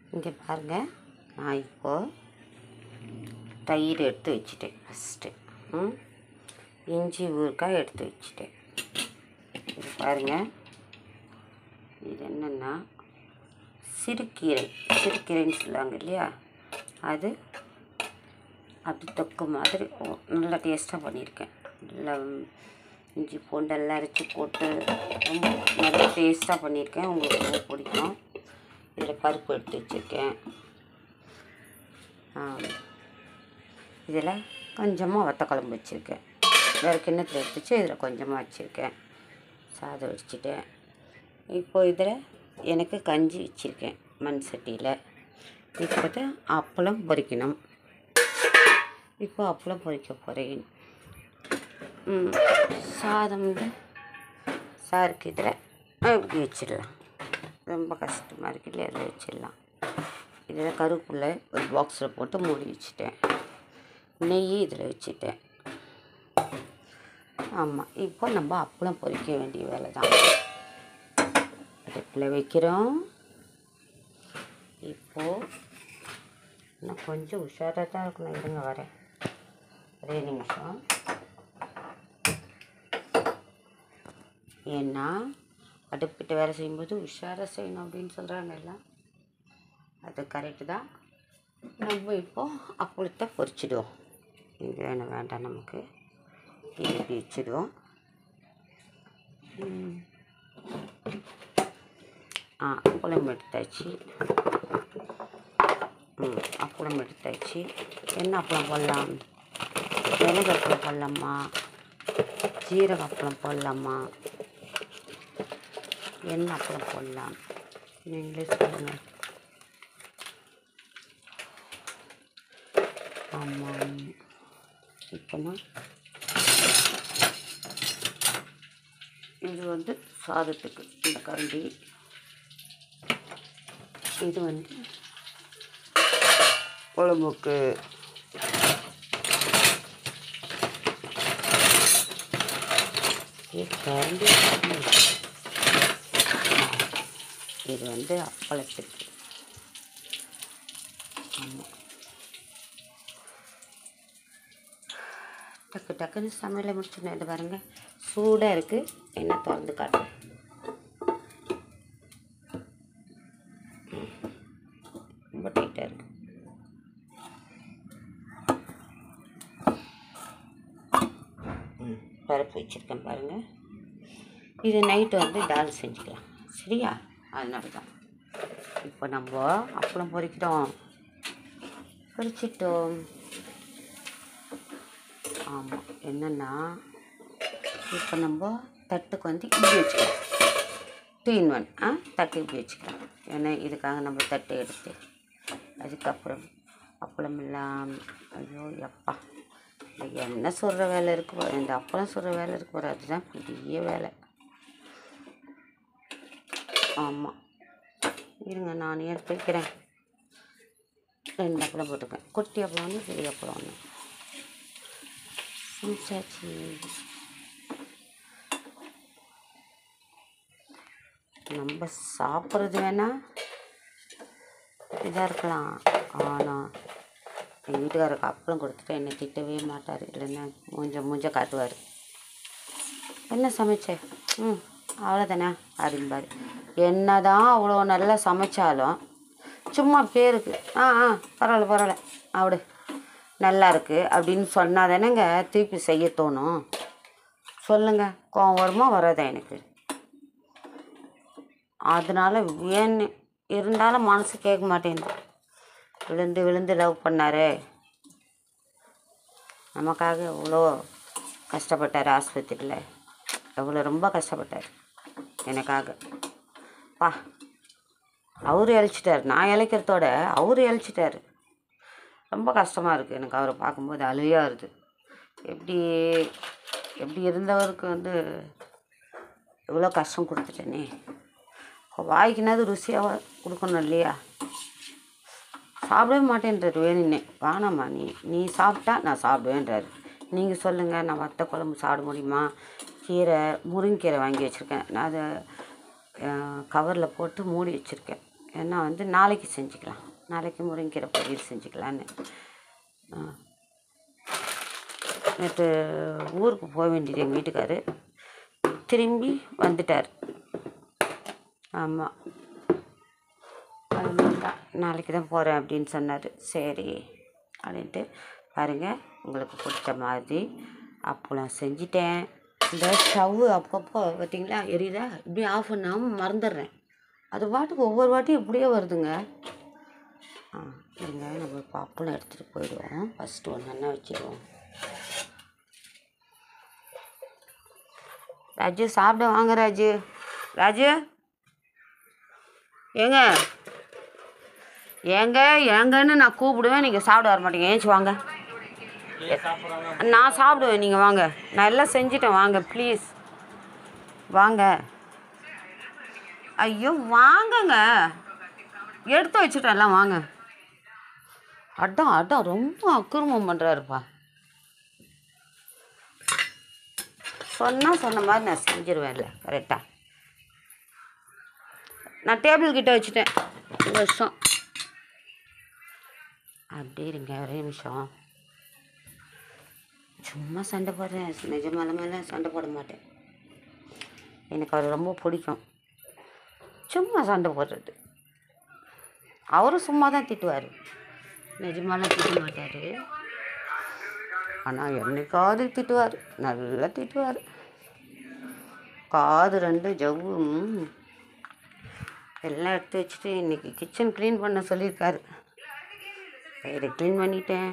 இங்கே பாருங்கள் நான் இப்போது தயிர் எடுத்து வச்சுட்டேன் ஃபஸ்ட்டு ம் இஞ்சி ஊறுகாய் எடுத்து வச்சுட்டேன் இது பாருங்கள் இது என்னென்னா சிறுகீரை சிறுகீரைன்னு சொல்லுவாங்க இல்லையா அது அப்படி தொக்கு மாதிரி ஓ, நல்லா டேஸ்ட்டாக பண்ணியிருக்கேன் நல்லா இஞ்சி பூண்டெல்லாம் அரைச்சி போட்டு ரொம்ப நல்லா டேஸ்ட்டாக பண்ணியிருக்கேன் உங்களுக்கு ரொம்ப பிடிக்கும் இதில் பருப்பு எடுத்து வச்சுருக்கேன் இதில் கொஞ்சமாக வத்தக்குழம்பு வச்சுருக்கேன் வேறு கிண்ணத்தில் எடுத்து வச்சு இதில் கொஞ்சமாக வச்சுருக்கேன் சாதம் வச்சுட்டேன் இப்போ இதில் எனக்கு கஞ்சி வச்சுருக்கேன் மண் சட்டியில் இப்போ அப்பளம் பொரிக்கணும் இப்போ அப்பளம் பொரிக்க போகிறேன் ம், சாதம் வந்து சாருக்கு இதில் இப்படி வச்சிடலாம் ரொம்ப கஷ்டமாக இருக்கு இல்லையா அதில் வச்சிடலாம் இதில் கருவேப்பிலை ஒரு பாக்ஸில் போட்டு மூடி வச்சுட்டேன் நெய் இதில் வச்சுட்டேன் ஆமாம் இப்போ நம்ம அப்பளம் பொரிக்க வேண்டிய வேலை தான் அடுப்பில் வைக்கிறோம் இப்போது இன்னும் கொஞ்சம் உஷாராக தான் இருக்கணும் இருங்க வரேன் ஒரே நிமிஷம் ஏன்னா அடுப்பிட்ட வேலை செய்யும்போது உஷாராக செய்யணும் அப்படின்னு சொல்கிறாங்க எல்லாம் அது கரெக்டு தான் நம்ம இப்போ அப்பளத்தை பொரிச்சிடுவோம் இது வேணும் வேண்டாம் நமக்கு இது இப்படி வச்சிடுவோம் ம். ஆ அப்பளம் எடுத்தாச்சு ம் அப்பளம் எடுத்தாச்சு என்ன அப்பளம் போடலாம் மிளகு அப்பளம் போடலாமா ஜீரக அப்பளம் போடலாமா என்ன அப்பளம் போடலாம் நீங்களே சொல்லுங்கள் ஆமாம் இப்போனா இது வந்து சாதத்துக்கு இந்த கரண்டி இது வந்து குழம்புக்கு இது கரண்டி இது வந்து அப்பளத்துக்கு ஆமாம் டக்கு டக்குன்னு சமையலை முடிச்சுடணும் இது பாருங்க சூடாக இருக்குது என்ன திறந்து காட்டுறேன் ம். ரொம்ப டைட்டாக இருக்குது ம் பருப்பு வச்சுருக்கேன் பாருங்கள் இது நைட்டு வந்து டால் செஞ்சுக்கலாம் சரியா அதனால தான் இப்போ நம்ம அப்பளம் பொரிக்கிறோம் பொரிச்சிட்டோம் ஆமாம் என்னென்னா இப்போ நம்ம தட்டுக்கு வந்து இப்படி வச்சுக்கலாம் டூ இன் ஒன் ஆ தட்டு இப்படி வச்சுக்கலாம் ஏன்னா இதுக்காக நம்ம தட்டு எடுத்து அதுக்கப்புறம் அப்பளம் எல்லாம் ஐயோ எப்பா இந்த எண்ணெய் சுடுற வேலை இருக்கு பாரு, இந்த அப்பளம் சுடுற வேலை இருக்கு பாரு அதுதான் பெரிய வேலை ஆமாம் இருங்க நான் எடுத்து வைக்கிறேன் ரெண்டு அப்பளம் போட்டுக்கேன் குட்டி அப்பளம் ஒன்று பெரிய அப்பளம் ஒன்று சமைச்சாச்சு நம்ம சாப்பிட்றது வேணா இதாக இருக்கலாம் ஆனால் எங்கள் வீட்டுக்காரருக்கு அப்பளம் கொடுத்துட்டு என்னை திட்டவே மாட்டார் இல்லைன்னா மூஞ்ச மூஞ்ச காட்டுவார் என்ன சமைச்ச ம் அவ்வளோதானே அப்படிம்பாரு என்ன தான் அவ்வளோ நல்லா சமைச்சாலும் சும்மா பேருக்கு ஆ ஆ பரவாயில்ல பரவாயில்ல அப்படி நல்லா இருக்கு அப்படின்னு சொன்னால் தானேங்க திருப்பி செய்ய தோணும் சொல்லுங்கள் கோவம் வருமா வராதா எனக்கு அதனால வேணும் இருந்தாலும் மனசு கேட்க மாட்டேங்குது விழுந்து விழுந்து லவ் பண்ணாரே நமக்காக எவ்வளோ கஷ்டப்பட்டார் ஆஸ்பத்திரியில் எவ்வளோ ரொம்ப கஷ்டப்பட்டார் எனக்காக பா அவர் இழைச்சிட்டார் நான் இழைக்கிறதோட அவர் இழைச்சிட்டாரு ரொம்ப கஷ்டமாக இருக்குது எனக்கு அவரை பார்க்கும்போது அழுகையாக வருது எப்படி எப்படி இருந்தவருக்கு வந்து இவ்வளோ கஷ்டம் கொடுத்துட்டேனே வாய்க்குனாது ருசியாக கொடுக்கணும் இல்லையா சாப்பிடவே மாட்டேன்றாரு வேணுன்னே வேணாம்மா நீ நீ சாப்பிட்டா நான் சாப்பிடுவேன்றாரு நீங்கள் சொல்லுங்கள் நான் வத்த குழம்பு சாப்பிட முடியுமா கீரை முருங்கீரை வாங்கி வச்சுருக்கேன் நான் அதை கவரில் போட்டு மூடி வச்சுருக்கேன் ஏன்னா வந்து நாளைக்கு செஞ்சுக்கலாம் நாளைக்கு முருங்கீரை பொரியல் செஞ்சுக்கலான்னு ஆ நேற்று ஊருக்கு போக வேண்டியது எங்கள் வீட்டுக்காரு திரும்பி வந்துட்டார் ஆமாம் அதனால தான் நாளைக்கு தான் போகிறேன் அப்படின்னு சொன்னார் சரி அப்படின்ட்டு பாருங்கள் உங்களுக்கு பிடிச்ச மாதிரி அப்பளம் செஞ்சிட்டேன் இந்த ஸ்டவ்வு அப்பப்போ பார்த்தீங்களா எரியுதா இப்படி ஆஃப் பண்ணாமல் மறந்துடுறேன் அது பாட்டுக்கு ஒவ்வொரு வாட்டியும் இப்படியே வருதுங்க ஆ இருங்க நம்ம இப்போ அப்பளம் எடுத்துகிட்டு போயிடுவோம் ஃபஸ்ட்டு ஒன்று என்ன வச்சுருவோம் ராஜு சாப்பிட வாங்க ராஜு ராஜு ஏங்க ஏங்க ஏங்கன்னு நான் கூப்பிடுவேன் நீங்கள் சாப்பிட வர மாட்டீங்க ஏஞ்சி வாங்க நான் சாப்பிடுவேன் நீங்கள் வாங்க நான் எல்லாம் செஞ்சிட்டேன் வாங்க ப்ளீஸ் வாங்க ஐயோ வாங்கங்க எடுத்து வச்சுட்டேன் எல்லாம் வாங்க அதான் அதான் ரொம்ப அக்கிரமம் பண்ணுறாருப்பா சொன்னால் சொன்ன மாதிரி நான் செஞ்சிருவேன்ல கரெக்டாக நான் டேபிள் கிட்ட வச்சுட்டேன் ஒரு வருஷம் அப்படியே இருங்க ஒரே நிமிஷம் சும்மா சண்டை போடுறேன் நிஜமால மேலே சண்டை போட மாட்டேன் எனக்கு அவர் ரொம்ப பிடிக்கும் சும்மா சண்டை போடுறது அவரும் சும்மா தான் திட்டுவார் நிஜமாலாம் திட்ட மாட்டார் ஆனால் என்னைக்காவது திட்டுவார் நல்லா திட்டுவார் காது ரெண்டு ஜவ்வு ம். எல்லாம் எடுத்து வச்சுட்டு இன்னைக்கு கிச்சன் க்ளீன் பண்ண சொல்லியிருக்காரு சரி க்ளீன் பண்ணிட்டேன்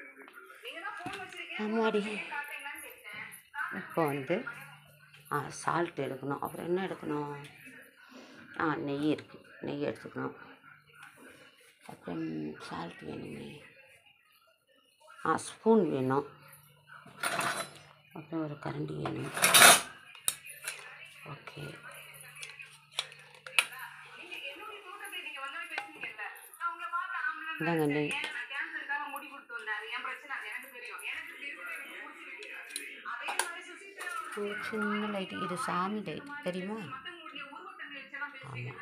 ஆமாடி இப்போ வந்து ஆ சால்ட் எடுக்கணும் அப்புறம் என்ன எடுக்கணும் ஆ நெய் இருக்குது நெய் எடுத்துக்கணும் அப்புறம் சால்ட் வேணுமே ஆ ஸ்பூன் வேணும் அப்புறம் ஒரு கரண்டி வேணும் ஓகே இந்தாங்க நெய் ஒரு சின்ன லைட் இது சாமி லைட் தெரியுமா ஆமாம்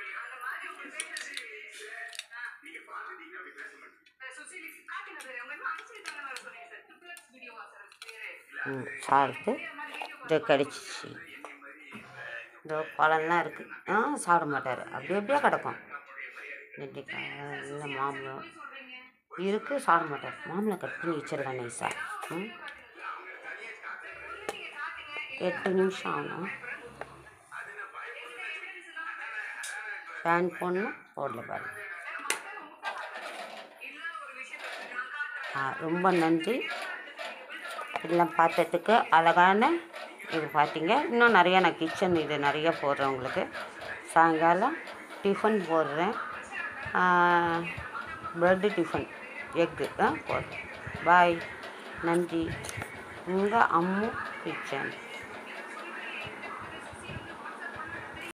ம் சாப்பிட்டு இதை கடிச்சிச்சு இதோ பழம்லாம் இருக்குது ஆ சாப்பிட மாட்டார் அப்படி அப்படியே கிடக்கும் நெல்லிக்காய் இல்லை மாம்பழம் இருக்குது சாப்பிட மாட்டார் மாம்பழம் கட் பண்ணி வச்சிடலாம் நைஸாக ம் எட்டு நிமிஷம் ஆகணும் ஃபேன் போடணும் போடல பாருங்க ஆ ரொம்ப நன்றி எல்லாம் பார்த்ததுக்கு அழகான இது பார்த்தீங்க இன்னும் நிறையா நான் கிச்சன் இது நிறைய போடுறேன் உங்களுக்கு சாயங்காலம் டிஃபன் போடுறேன் ப்ரெட்டு டிஃபன் எக்கு ஆ போடுறேன் பாய் நன்றி உங்கள் அம்மு கிச்சன்